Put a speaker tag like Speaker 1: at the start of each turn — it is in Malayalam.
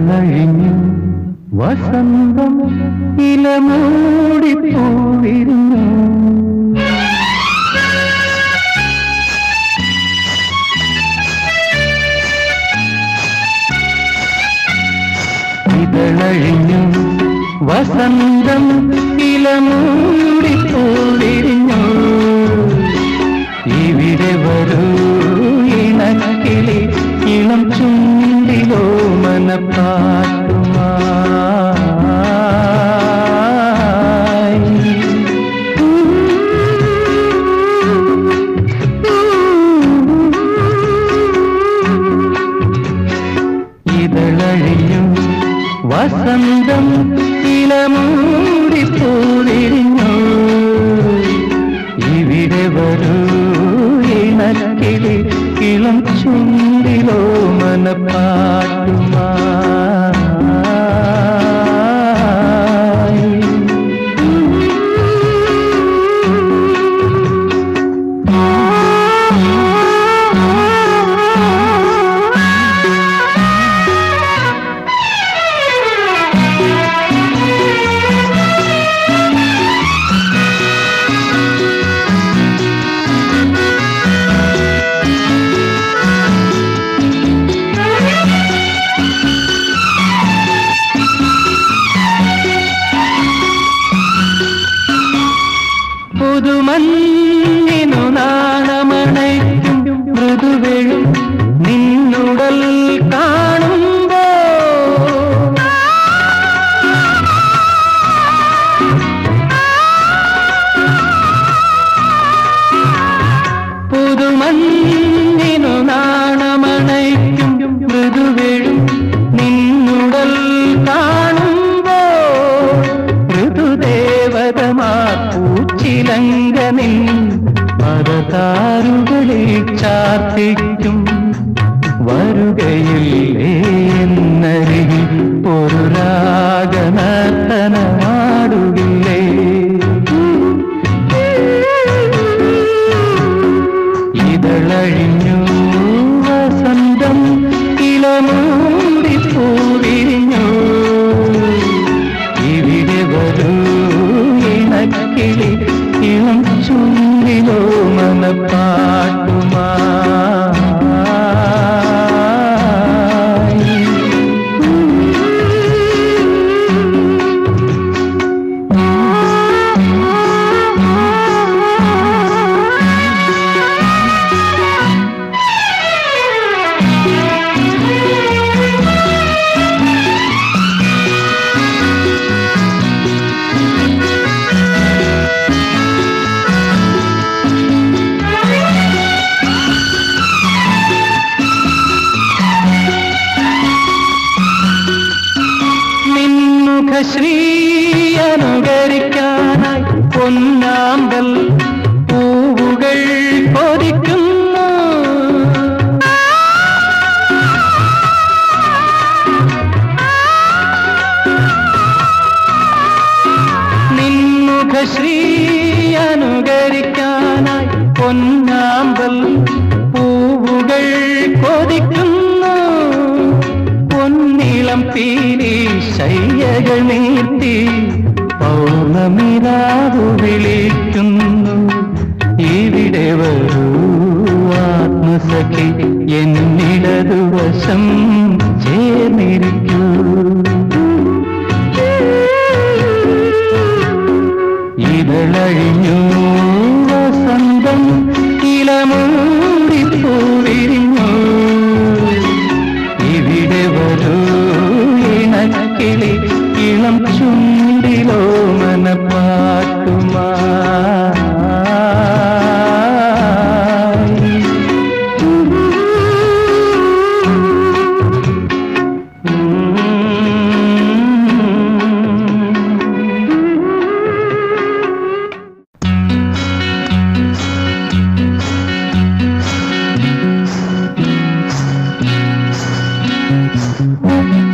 Speaker 1: ഇതളഴിഞ്ഞു വസന്തം ഇലമൂടി പൂവിരുന്നു ഇതളഴിഞ്ഞു വസന്തം ഇലമൂടി പൂവിരിഞ്ഞു ഇവിടെ വരൂ ഇണക്കിളി ഇളം ചുണ്ടിലോ മനപ്പാട്ടുമായി ഇതളഴിഞ്ഞു വസന്തം ഇലമൂടി പൂവിരിഞ്ഞു ഇവിടെ വരൂ ഇണക്കിളി ഇളം ചുണ്ടിലോ മനപ്പാട്ടുമായി പുതുമഞ്ഞിനു നാണമണയ്ക്കും മൃദുവെഴും നിന്നുടൽ കാണുമ്പോ പുതുമഞ്ഞിനു നാണമണയ്ക്കും മൃദുവെഴും നിന്നുടൽ കാണുമ്പോ ഋതുദേവതമാ പൂച്ചിലങ്കനിൽ മരതാരുകളിൽ ചാർത്തിക്കും വരുകയില്ലേ എന്നരികിൽ ഒരു രാഗനർത്തനമാടുകില്ലേ ഇതളഴിഞ്ഞു വസന്തം ഇളമൂടി പൂവിരിഞ്ഞു ഇവിടെ വരൂ ഇണക്കിളി ഇളം ചുണ്ടിലോ നിൻമുഖശ്രീ അനുകരിക്കാനായി പൊന്നാമ്പൽ പൂവുകൾ കൊതിക്കുന്നു നിൻമുഖശ്രീ അനുകരിക്കാനായി പൊന്നാമ്പൽ പൂവുകൾ കൊതിക്കുന്നു പൊന്നിളം പീലി ശയ്യകൾ നീട്ടി പൗർണമിരാവു വിളിക്കുന്നു ഇവിടെ വരൂ ആത്മസഖി എന്നിടതുവശം ചേർന്നിരിക്കൂ ഇതളഴിഞ്ഞു വസന്തം ഇളമൂടി പൂവിരിഞ്ഞു ഇവിടെ വരൂ ഇണക്കിളി ഇളം ചുണ്ടിലോ മനപ്പാട്ടുമായി
Speaker 2: Thank